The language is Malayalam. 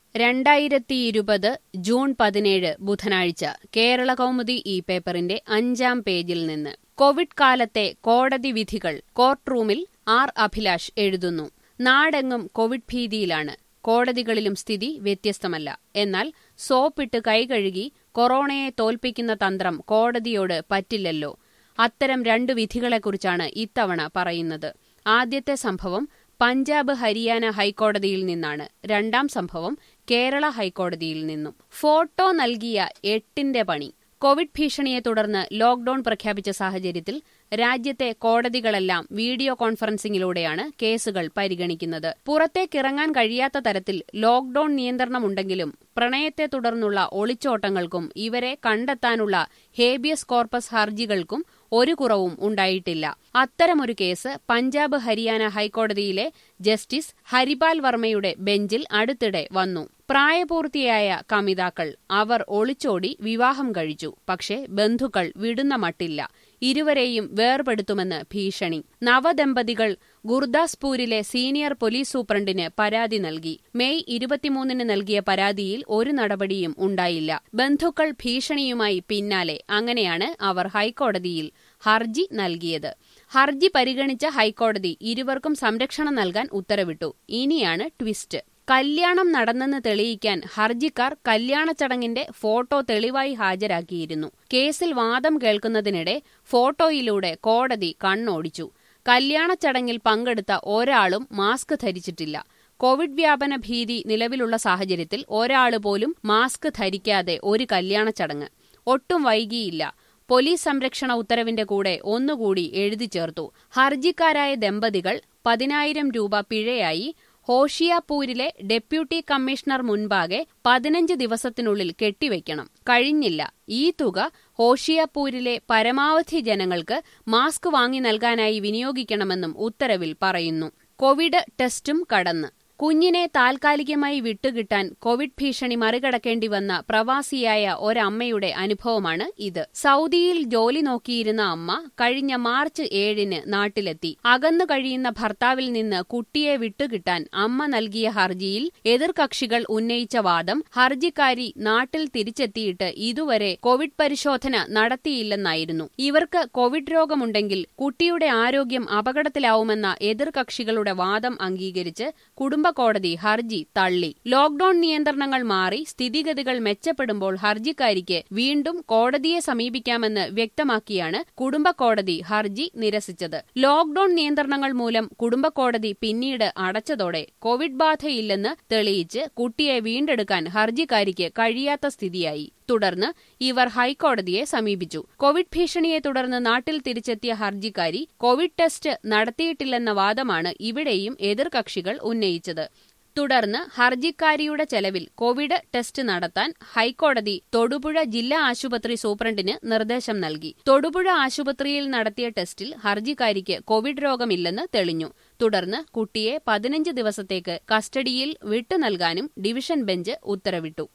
രണ്ടായിരത്തിയിരുപത് ജൂൺ പതിനേഴ് ബുധനാഴ്ച കേരള കൗമുദി ഈ പേപ്പറിന്റെ അഞ്ചാം പേജിൽ നിന്ന് കോവിഡ് കാലത്തെ കോടതി വിധികൾ കോർട്ട് റൂമിൽ ആർ അഭിലാഷ് എഴുതുന്നു നാടെങ്ങും കോവിഡ് ഭീതിയിലാണ് കോടതികളിലും സ്ഥിതി വ്യത്യസ്തമല്ല എന്നാൽ സോപ്പിട്ട് കൈകഴുകി കൊറോണയെ തോൽപ്പിക്കുന്ന തന്ത്രം കോടതിയോട് പറ്റില്ലല്ലോ അത്തരം രണ്ടു വിധികളെക്കുറിച്ചാണ് ഇത്തവണ പറയുന്നത് ആദ്യത്തെ സംഭവം പഞ്ചാബ് ഹരിയാന ഹൈക്കോടതിയിൽ നിന്നാണ് രണ്ടാം സംഭവം കേരള ഹൈക്കോടതിയിൽ നിന്നും ഫോട്ടോ നൽകിയ എട്ടിന്റെ പണി കോവിഡ് ഭീഷണിയെ തുടർന്ന് ലോക്ഡൌൺ പ്രഖ്യാപിച്ച സാഹചര്യത്തിൽ രാജ്യത്തെ കോടതികളെല്ലാം വീഡിയോ കോൺഫറൻസിംഗിലൂടെയാണ് കേസുകൾ പരിഗണിക്കുന്നത് പുറത്തേക്കിറങ്ങാൻ കഴിയാത്ത തരത്തിൽ ലോക്ഡൌൺ നിയന്ത്രണമുണ്ടെങ്കിലും പ്രണയത്തെ തുടർന്നുള്ള ഒളിച്ചോട്ടങ്ങൾക്കും ഇവരെ കണ്ടെത്താനുള്ള ഹേബിയസ് കോർപ്പസ് ഹർജികൾക്കും ഒരു കുറവും ഉണ്ടായിട്ടില്ല അത്തരമൊരു കേസ് പഞ്ചാബ് ഹരിയാന ഹൈക്കോടതിയിലെ ജസ്റ്റിസ് ഹരിപാൽ വർമ്മയുടെ ബെഞ്ചിൽ അടുത്തിടെ വന്നു പ്രായപൂർത്തിയായ കമിതാക്കൾ അവർ ഒളിച്ചോടി വിവാഹം കഴിച്ചു പക്ഷേ ബന്ധുക്കൾ വിടുന്ന മട്ടില്ല ഇരുവരെയും വേർപെടുത്തുമെന്ന് ഭീഷണി നവദമ്പതികൾ ഗുർദാസ്പൂരിലെ സീനിയർ പോലീസ് സൂപ്രണ്ടിന് പരാതി നൽകി മെയ് ഇരുപത്തിമൂന്നിന് നൽകിയ പരാതിയിൽ ഒരു നടപടിയും ഉണ്ടായില്ല ബന്ധുക്കൾ ഭീഷണിയുമായി പിന്നാലെ അങ്ങനെയാണ് അവർ ഹൈക്കോടതിയിൽ ഹർജി നൽകിയത് ഹർജി പരിഗണിച്ച ഹൈക്കോടതി ഇരുവർക്കും സംരക്ഷണം നൽകാൻ ഉത്തരവിട്ടു ഇനിയാണ് ട്വിസ്റ്റ് കല്യാണം നടന്നെന്ന് തെളിയിക്കാൻ ഹർജിക്കാർ കല്യാണ ചടങ്ങിന്റെ ഫോട്ടോ തെളിവായി ഹാജരാക്കിയിരുന്നു കേസിൽ വാദം കേൾക്കുന്നതിനിടെ ഫോട്ടോയിലൂടെ കോടതി കണ്ണോടിച്ചു കല്യാണ ചടങ്ങിൽ പങ്കെടുത്ത ഒരാളും മാസ്ക് ധരിച്ചിട്ടില്ല കോവിഡ് വ്യാപന ഭീതി നിലവിലുള്ള സാഹചര്യത്തിൽ ഒരാൾ പോലും മാസ്ക് ധരിക്കാതെ ഒരു കല്യാണ ചടങ്ങ് ഒട്ടും വൈകിയില്ല പോലീസ് സംരക്ഷണ ഉത്തരവിന്റെ കൂടെ ഒന്നുകൂടി എഴുതി ചേർത്തു ഹർജിക്കാരായ ദമ്പതികൾ പതിനായിരം രൂപ പിഴയായി ഹോഷിയാപൂരിലെ ഡെപ്യൂട്ടി കമ്മീഷണർ മുൻപാകെ പതിനഞ്ച് ദിവസത്തിനുള്ളിൽ കെട്ടിവയ്ക്കണം കഴിഞ്ഞില്ല ഈ തുക ഹോഷിയാപൂരിലെ പരമാവധി ജനങ്ങൾക്ക് മാസ്ക് വാങ്ങി നൽകാനായി വിനിയോഗിക്കണമെന്നും ഉത്തരവിൽ പറയുന്നു കോവിഡ് ടെസ്റ്റും കടന്ന് കുഞ്ഞിനെ താൽക്കാലികമായി വിട്ടുകിട്ടാൻ കോവിഡ് ഭീഷണി മറികടക്കേണ്ടി വന്ന പ്രവാസിയായ ഒരമ്മയുടെ അനുഭവമാണ് ഇത് സൗദിയിൽ ജോലി നോക്കിയിരുന്ന അമ്മ കഴിഞ്ഞ മാർച്ച് ഏഴിന് നാട്ടിലെത്തി അകന്നു കഴിയുന്ന ഭർത്താവിൽ നിന്ന് കുട്ടിയെ വിട്ടുകിട്ടാൻ അമ്മ നൽകിയ ഹർജിയിൽ എതിർകക്ഷികൾ ഉന്നയിച്ച വാദം ഹർജിക്കാരി നാട്ടിൽ തിരിച്ചെത്തിയിട്ട് ഇതുവരെ കോവിഡ് പരിശോധന നടത്തിയില്ലെന്നായിരുന്നു ഇവർക്ക് കോവിഡ് രോഗമുണ്ടെങ്കിൽ കുട്ടിയുടെ ആരോഗ്യം അപകടത്തിലാവുമെന്ന എതിർകക്ഷികളുടെ വാദം അംഗീകരിച്ച് കുടുംബ കോടതി ഹർജി തള്ളി ലോക്ഡൌൺ നിയന്ത്രണങ്ങൾ മാറി സ്ഥിതിഗതികൾ മെച്ചപ്പെടുമ്പോൾ ഹർജിക്കാരിക്ക് വീണ്ടും കോടതിയെ സമീപിക്കാമെന്ന് വ്യക്തമാക്കിയാണ് കുടുംബ കോടതി ഹർജി നിരസിച്ചത് ലോക്ഡൌൺ നിയന്ത്രണങ്ങൾ മൂലം കുടുംബ കോടതി പിന്നീട് അടച്ചതോടെ കോവിഡ് ബാധയില്ലെന്ന് തെളിയിച്ച് കുട്ടിയെ വീണ്ടെടുക്കാൻ ഹർജിക്കാരിക്ക് കഴിയാത്ത സ്ഥിതിയായി തുടർന്ന് ഇവർ ഹൈക്കോടതിയെ സമീപിച്ചു കോവിഡ് ഭീഷണിയെ തുടർന്ന് നാട്ടിൽ തിരിച്ചെത്തിയ ഹർജിക്കാരി കോവിഡ് ടെസ്റ്റ് നടത്തിയിട്ടില്ലെന്ന വാദമാണ് ഇവിടെയും എതിർകക്ഷികൾ ഉന്നയിച്ചത് തുടർന്ന് ഹർജിക്കാരിയുടെ ചെലവിൽ കോവിഡ് ടെസ്റ്റ് നടത്താൻ ഹൈക്കോടതി തൊടുപുഴ ജില്ലാ ആശുപത്രി സൂപ്രണ്ടിന് നിർദ്ദേശം നൽകി തൊടുപുഴ ആശുപത്രിയിൽ നടത്തിയ ടെസ്റ്റിൽ ഹർജിക്കാരിക്ക് കോവിഡ് രോഗമില്ലെന്ന് തെളിഞ്ഞു തുടർന്ന് കുട്ടിയെ പതിനഞ്ച് ദിവസത്തേക്ക് കസ്റ്റഡിയിൽ വിട്ടു നൽകാനും ഡിവിഷൻ ബെഞ്ച് ഉത്തരവിട്ടു